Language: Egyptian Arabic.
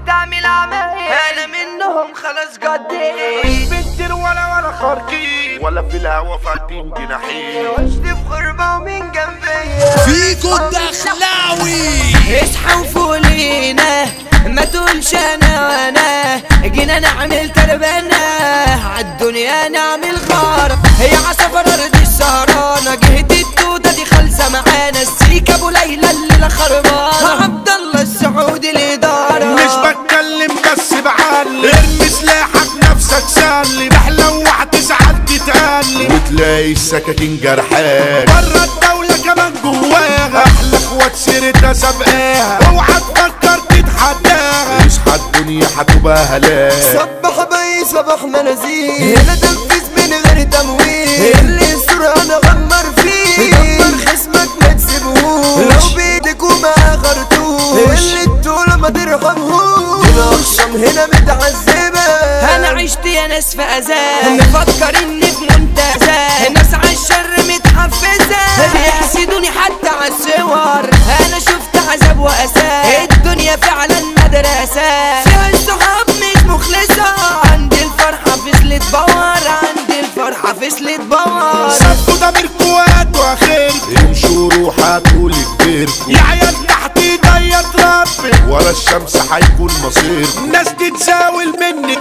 تعمل عمايل انا منهم خلاص قديت بنتر ولا ولا خارجين ولا في الهوا فاتين جناحين عشت في غربة ومن جنبي فيكو الدخلاوي اصحى وفولينا ما تقولش انا وانا جينا نعمل تربنا عالدنيا نعمل خرب هي عصفر ارض السهرانة جهة التوتة دي خالصة معانا السيك ابو ليلى الليلة خربانة عبد الله السعودي الادارة مش بتكلم بس بعلم ارمي سلاحك نفسك سلم رحلة وهتزعل تتألم وتلاقي السكاكين جرحان برا الدولة كمان جواها احلى اخوات سيرتها سابقاها اوعى تفكر تتحداها اصحى الدنيا هتبقى هلاك صبح بي صباح منازيل هنا تنفيذ من غير تمويل اللي يستر انا غمر فيه غمر خصمك ما تسيبهوش لو بايدك وما خرطوش اللي الطول ما ترحمهوش هنا اخصم هنا متعذبة انا عشت يا ناس في اذى مفكر اني في منتزه ناس عالشر متحفزة بيحسدوني حتى عالصور انا شفت عذاب واسى الدنيا فعلا مدرسة فيها الصحاب مش مخلصة عندي الفرحة فصلت باور عندي الفرحة فصلت باور سبتوا ده بالقوات واخر امشوا روحوا هتقول كبركوا يا عيال تحت ايديا تربي ورا الشمس هيكون مصيركم ناس تتزاول مني